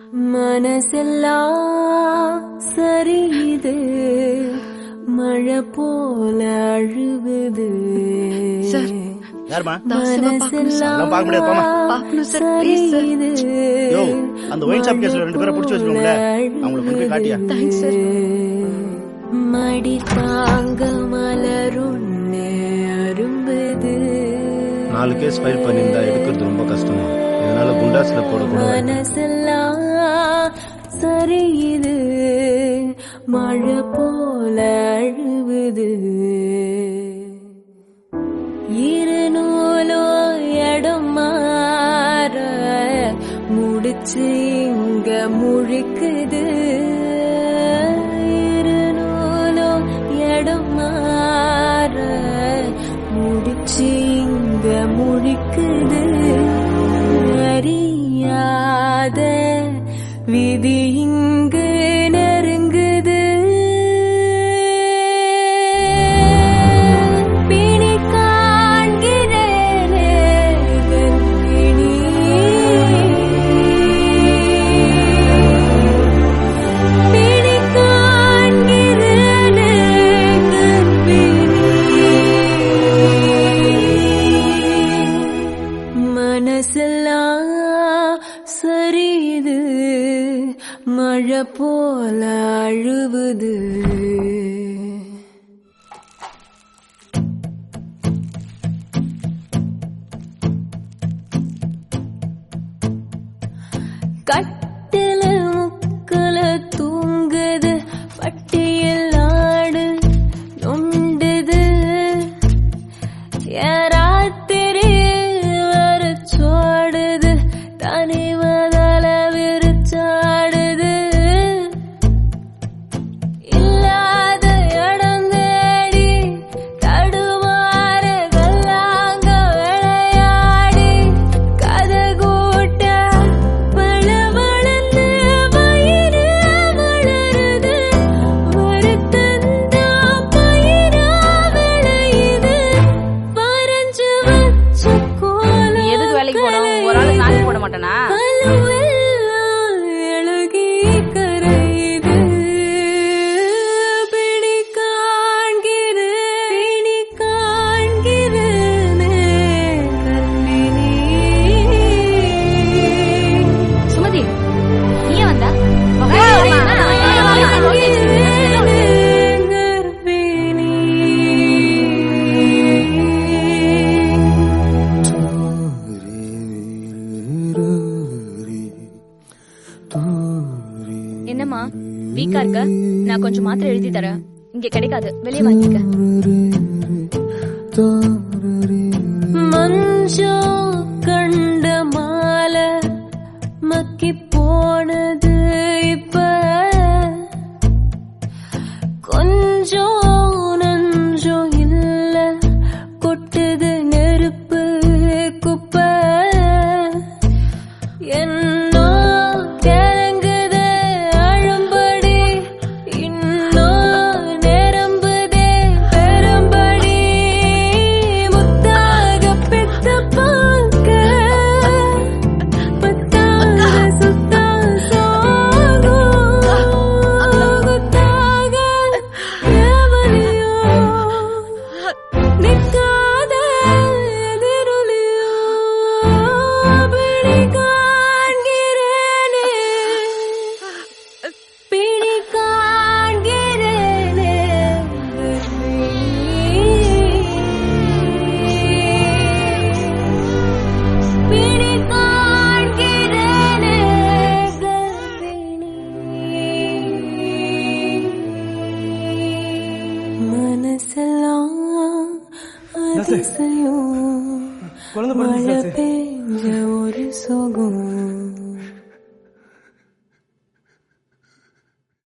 மனசெல்லாம் சரியுது மழை போல அழுகுது சார். யாருமா மனசெல்லாம் அதெல்லாம் பார்க்க முடியாது, போம்மா. பார்க்கணும் சார், please சார். சரியுது யோ அந்த ஒயின் ஷாப் கேஸ்ல ரெண்டு பேரை பிடிச்சி வச்சிருக்கோம்ல அவங்களை கொண்டு போய் காட்டியா தேங்க்ஸ் சார் மடி தாங்க மலருண்ணே அரும்புது நாலு கேஸ் ஃபைல் பண்ணியிருந்தா எடுக்கிறது ரொம்ப கஷ்டமா இதனால குண்டாஸ்ல போடக்கூடாது மனசெல்லாம் சரியுது மழை போல அழுவுது இருநூலோ இடம் மாற முடிச்சு இங்க முழிக்குது இருநூலோ இடம் மாற முடிச்சு இங்க முழிக்குது அறியாத விதி இங்கு நெருங்குது பிணி காண்கிறேனே கர்ப்பிணி. பிணி காண்கிறேனே கர்ப்பிணி. மனசெல்லாம் சரியுது மழை போல அழுவுது கட்டில முக்கல தூங்குது பட்டியல் ஆடு நொண்டுது யாராத்திரி வர சோடுது தனி மதல விரிச்சாடுது இல்லாத இடம் தேடி தடுமாற கல்லாங்க விளையாடி கதை கூட்ட பளபளன்னு வயிறு வளருது வருத்தந்தா பயிரா விளையுது வரைஞ்சு வச்ச கோலம் நீ எதுக்கு வேலைக்கு போனோம் ஒரு ஆள் நாக்கு போட மாட்டானா அலுவெல்லாம் எழுகி கரையுது. பிடி காண்கிறேன், பிடி காண்கிறேனே கர்ப்பிணி. சுமதி நீ ஏன் வந்தா காண்கிறேனே கர்ப்பிணி. என்னம்மா வீக்கா இருக்க நான் கொஞ்சம் மாத்திரை எழுதி தரேன் இங்க கிடைக்காது வெளியே வாங்கிக்க மஞ்சள் கண்ட மாலை மக்கி போனது இப்ப கொஞ்சம் நஞ்சம் இல்ல கொட்டுது நெருப்பு குப்பை என்னோ கிறங்குது அழும்படி இன்னும் நிரம்புதே பெரும்படி முத்தாக பெத்த பார்க்க பத்தாக சுத்தா சோகம் குத்தாக எவனையோ நிற்காத எதிரொலியோ பிடி காண்கிறேனே பிடி காண்கிறேனே பிடி காண்கிறேனே மனசெல்லாம் அதிசயம் குழந்தை மழை பிறந்துச்சு பெஞ்ச ஒரு சுகம்